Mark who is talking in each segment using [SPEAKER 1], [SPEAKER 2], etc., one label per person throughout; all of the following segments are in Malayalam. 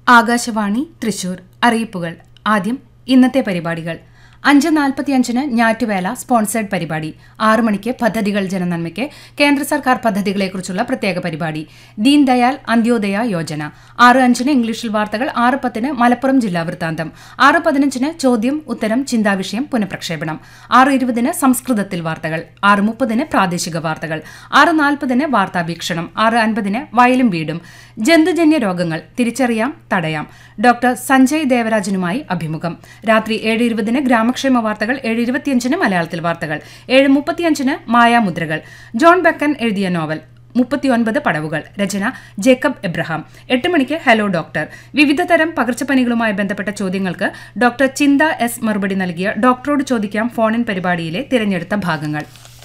[SPEAKER 1] ആകാശവാണി തൃശൂർ അറിയിപ്പുകൾ ആദ്യം ഇന്നത്തെ പരിപാടികൾ അഞ്ച് നാൽപ്പത്തിയഞ്ചിന് ഞാറ്റുവേല സ്പോൺസേഡ് പരിപാടി ആറു മണിക്ക് പദ്ധതികൾ ജനനന്മയ്ക്ക് കേന്ദ്ര സർക്കാർ പദ്ധതികളെക്കുറിച്ചുള്ള പ്രത്യേക പരിപാടി ദീൻ ദയാൽ അന്ത്യോദയ യോജന ആറ് അഞ്ചിന് ഇംഗ്ലീഷിൽ വാർത്തകൾ ആറ് പത്തിന് മലപ്പുറം ജില്ലാ വൃത്താന്തം ആറ് പതിനഞ്ചിന് ചോദ്യം ഉത്തരം ചിന്താവിഷയം പുനഃപ്രക്ഷേപണം ആറ് ഇരുപതിന് സംസ്കൃതത്തിൽ വാർത്തകൾ ആറ് മുപ്പതിന് പ്രാദേശിക വാർത്തകൾ ആറ് നാൽപ്പതിന് വാർത്താ വീക്ഷണം ആറ് അൻപതിന് വയലും വീടും ജന്തുജന്യ രോഗങ്ങൾ തിരിച്ചറിയാം തടയാം ഡോക്ടർ സഞ്ജയ് ദേവരാജനുമായി അഭിമുഖം രാത്രി ഏഴ് ഇരുപതിന് ഗ്രാമക്ഷേമ വാർത്തകൾ ഏഴ് ഇരുപത്തിയഞ്ചിന് മലയാളത്തിൽ വാർത്തകൾ ഏഴ് മുപ്പത്തിയഞ്ചിന് മായാമുദ്രകൾ ജോൺ ബക്കൻ എഴുതിയ നോവൽ മുപ്പത്തിയൊൻപത് പടവുകൾ രചന ജേക്കബ് എബ്രഹാം എട്ട് മണിക്ക് ഹലോ ഡോക്ടർ വിവിധ തരം പകർച്ചപ്പനികളുമായി ബന്ധപ്പെട്ട ചോദ്യങ്ങൾക്ക് ഡോക്ടർ ചിന്ത എസ് മറുപടി നൽകിയ ഡോക്ടറോട് ചോദിക്കാം ഫോണിൻ പരിപാടിയിലെ തിരഞ്ഞെടുത്ത ഭാഗങ്ങൾ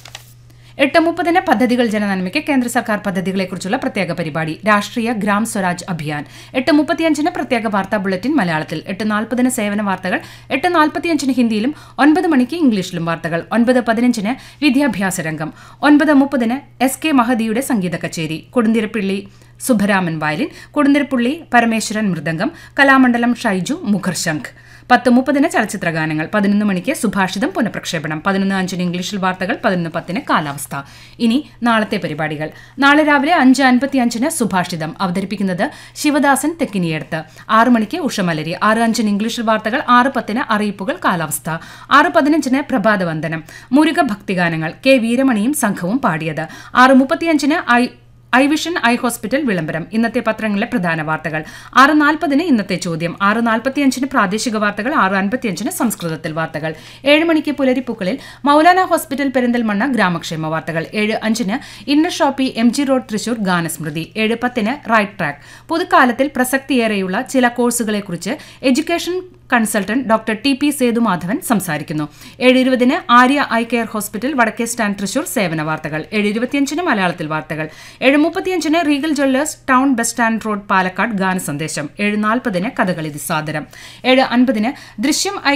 [SPEAKER 1] എട്ട് മുപ്പതിന് പദ്ധതികൾ ജനനന്മയ്ക്ക് കേന്ദ്ര സർക്കാർ പദ്ധതികളെക്കുറിച്ചുള്ള പ്രത്യേക പരിപാടി രാഷ്ട്രീയ ഗ്രാം സ്വരാജ് അഭിയാൻ എട്ട് മുപ്പത്തിയഞ്ചിന് പ്രത്യേക വാർത്താ ബുള്ളറ്റിൻ മലയാളത്തിൽ എട്ട് നാൽപ്പതിന് സേവന വാർത്തകൾ എട്ട് നാൽപ്പത്തിയഞ്ചിന് ഹിന്ദിയിലും ഒൻപത് മണിക്ക് ഇംഗ്ലീഷിലും വാർത്തകൾ ഒൻപത് പതിനഞ്ചിന് വിദ്യാഭ്യാസ രംഗം ഒൻപത് മുപ്പതിന് എസ് കെ മഹദിയുടെ സംഗീത കച്ചേരി കൊടുന്തിരപ്പിള്ളി സുഭരാമൻ വയലിൻ കൊടുന്തിരപ്പുള്ളി പരമേശ്വരൻ മൃദംഗം കലാമണ്ഡലം ഷൈജു മുഖർശംഖ് പത്ത് മുപ്പതിന് ചലച്ചിത്ര ഗാനങ്ങൾ പതിനൊന്ന് മണിക്ക് സുഭാഷിതം പുനഃപ്രക്ഷേപണം പതിനൊന്ന് അഞ്ചിന് ഇംഗ്ലീഷിൽ വാർത്തകൾ പതിനൊന്ന് പത്തിന് കാലാവസ്ഥ ഇനി നാളത്തെ പരിപാടികൾ നാളെ രാവിലെ അഞ്ച് അൻപത്തി അഞ്ചിന് സുഭാഷിതം അവതരിപ്പിക്കുന്നത് ശിവദാസൻ തെക്കിനിയടുത്ത് ആറ് മണിക്ക് ഉഷമലരി ആറ് അഞ്ചിന് ഇംഗ്ലീഷിൽ വാർത്തകൾ ആറ് പത്തിന് അറിയിപ്പുകൾ കാലാവസ്ഥ ആറ് പതിനഞ്ചിന് പ്രഭാതവന്ദനം മുരുക ഭക്തിഗാനങ്ങൾ കെ വീരമണിയും സംഘവും പാടിയത് ആറ് മുപ്പത്തിയഞ്ചിന് eye eye vision eye hospital വിളംബരം ഇന്നത്തെ പത്രങ്ങളിലെ പ്രധാന വാർത്തകൾ ആറ് നാൽപ്പതിന് ഇന്നത്തെ ചോദ്യം ആറ് നാൽപ്പത്തിയഞ്ചിന് പ്രാദേശിക വാർത്തകൾ ആറ് അൻപത്തിയഞ്ചിന് സംസ്കൃതത്തിൽ വാർത്തകൾ ഏഴ് മണിക്ക് പുലരിപ്പൂക്കളിൽ മൗലാന ഹോസ്പിറ്റൽ പെരിന്തൽമണ്ണ ഗ്രാമക്ഷേമ വാർത്തകൾ ഏഴ് അഞ്ചിന് inner shoppe M G road Thrissur ഗാനസ്മൃതി ഏഴ് പത്തിന് റൈറ്റ് ട്രാക്ക് പുതുക്കാലത്തിൽ പ്രസക്തിയേറെയുള്ള ചില കോഴ്സുകളെക്കുറിച്ച് education consultant doctor T P Sethumadhavan സംസാരിക്കുന്നു ഏഴ് ഇരുപതിന് ആര്യ ഐ കെയർ ഹോസ്പിറ്റൽ വടക്കേ സ്റ്റാൻഡ് തൃശൂർ സേവന വാർത്തകൾ ഏഴ് ഇരുപത്തിയഞ്ചിന് മലയാളത്തിൽ വാർത്തകൾ ഏഴ് മുപ്പത്തിയഞ്ചിന് Regal jewellers town bus stand road Palakkad ഗാന സന്ദേശം ഏഴ് നാൽപ്പതിന് കഥകളി സാദരം ഏഴ് അൻപതിന് ദൃശ്യം ഐ